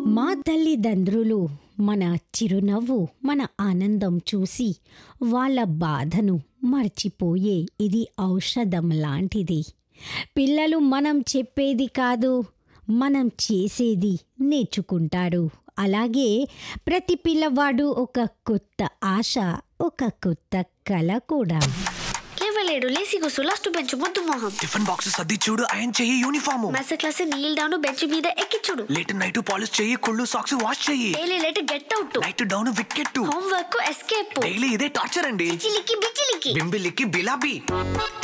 మా తల్లిదండ్రులు మన చిరునవ్వు మన ఆనందం చూసి వాళ్ళ బాధను మర్చిపోయే ఇది ఔషధం లాంటిది పిల్లలు మనం చెప్పేది కాదు మనం చేసేది నేర్చుకుంటారు అలాగే ప్రతి పిల్లవాడు ఒక కొత్త ఆశ ఒక కొత్త కళ కూడా లేవలేడు లేసి కూసు లాస్ట్ బెంచ్ ముద్దు మొహం టిఫిన్ బాక్సెస్ సర్ది చూడు ఆయన చెయ్యి uniform mess class kneel down bench మీద ఎక్కించుడు లేట్ నైట్ పాలిష్ చెయ్యి కుళ్ళు సాక్స్ వాష్ చెయ్యి daily late get out night down wicket homework escape daily ఇదే టార్చర్ అండి చిలికి బిచిలికి బింబిలికి బిలాబీ